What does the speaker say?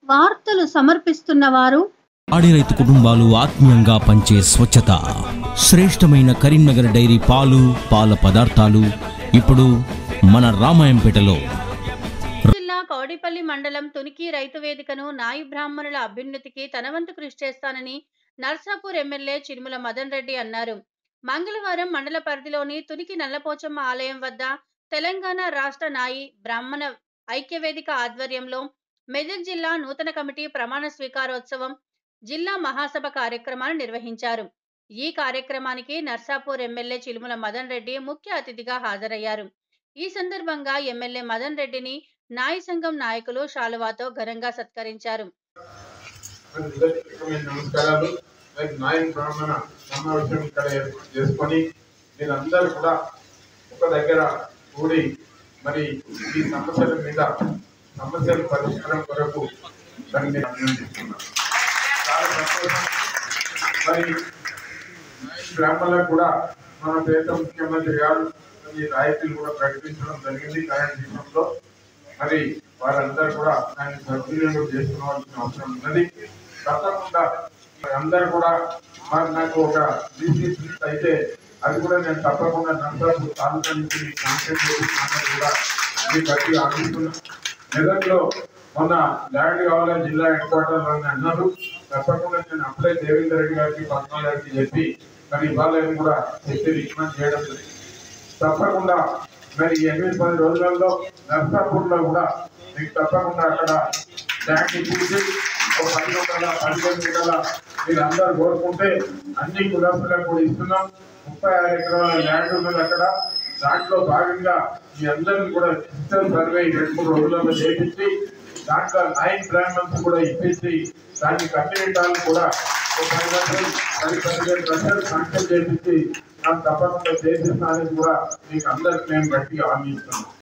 వార్తలు సమర్పిస్తున్న వారు ఆడి రైతు కుటుంబాలు ఆత్మీయంగా పంచే స్వచ్ఛత శ్రేష్టమైన కరీంనగర్ డైరీ పాలు పాల పదార్థాలు ఇప్పుడు మన రామాయంపేటలో జిల్లా కౌడిపల్లి మండలం తునికి రైతు వేదికను నాయి బ్రాహ్మణుల అభ్యున్నతికి తన వంతు కృషి చేస్తానని నర్సాపూర్ ఎమ్మెల్యే చిరుమల మదన్ రెడ్డి అన్నారు మంగళవారం మండల పరిధిలోని తునికి నల్లపోచమ్మ ఆలయం వద్ద తెలంగాణ రాష్ట్ర నాయి బ్రాహ్మణ ఐక్యవేదిక ఆధ్వర్యంలో మెదక్ జిల్లా నూతన కమిటీ ప్రమాణ స్వీకారోత్సవం జిల్లా మహాసభ కార్యక్రమాన్ని నిర్వహించారు ఈ కార్యక్రమానికి నర్సాపూర్ ఎమ్మెల్యే చిలుముల మదన్ రెడ్డి ముఖ్య అతిథిగా హాజరయ్యారు ఈ సందర్భంగా ఎమ్మెల్యే మదన్ రెడ్డిని నాయ సంఘం నాయకులు శాలువాతో ఘనంగా సత్కరించారు మరి హృదయపూర్వకమైన నమస్కారాలు మరి నాయన్ బ్రాహ్మణ సమావేశం ఇక్కడ ఏర్పాటు చేసుకొని మీరందరూ కూడా ఒక దగ్గర కూడి మరి ఈ సమస్యల మీద సమస్యల పరిష్కారం కొరకు మరి నేను అభినందిస్తున్నాను చాలా సంతోషం మరి నాయన్ బ్రాహ్మణులకు కూడా మన దేశ ముఖ్యమంత్రి గారు మరి రాయితీలు కూడా ప్రకటించడం జరిగింది కరెంట్ విషయంలో మరి వారందరూ కూడా దాన్ని సద్వినియోగం చేసుకోవాల్సిన అవసరం ఉన్నది తప్పకుండా మరి అందరూ కూడా మరి నాకు ఒక బీసీ సీట్ అయితే అది కూడా నేను తప్పకుండా నందరూ తాలూకా నుంచి కాన్సెప్ట్ చేస్తున్నాను కూడా అది గట్టిగా ఆశిస్తున్నాను మెదక్లో మొన్న ల్యాండ్ కావాలా జిల్లా హెడ్ క్వార్టర్ అని అన్నారు తప్పకుండా నేను అప్లై దేవేందర్ రెడ్డి గారికి పద్మా గారికి చెప్పి మరి ఇవాళ కూడా చెప్పి రికమెండ్ చేయడం జరిగింది తప్పకుండా మరి ఈ ఎనిమిది పది రోజులలో నర్సాపూర్ లో కూడా మీకు తప్పకుండా అక్కడ ట్యాంక్ ఇప్పించి ఒక పది వందల పదిహేను మీటర్ల మీరు అందరు కోరుకుంటే అన్ని కులాసులకు కూడా ఇస్తున్నాం ముప్పై ఆరు ఎకరాల ల్యాండ్ ఉన్నది అక్కడ దాంట్లో భాగంగా మీ అందరిని కూడా డిజిటల్ సర్వే ఈ రెండు మూడు రోజులలో చేపించి దాంట్లో నైన్ బ్రాహ్మణ్స్ కూడా ఇప్పించి దాన్ని కమ్యూనిటాలను కూడా ఒక పది లక్షలు పది పదిహేను లక్షలు శాంక్షన్ చేపించి నాకు తప్పకుండా చేసిస్తానని కూడా మీకు అందరికి నేను గట్టిగా హామీ ఇస్తున్నాను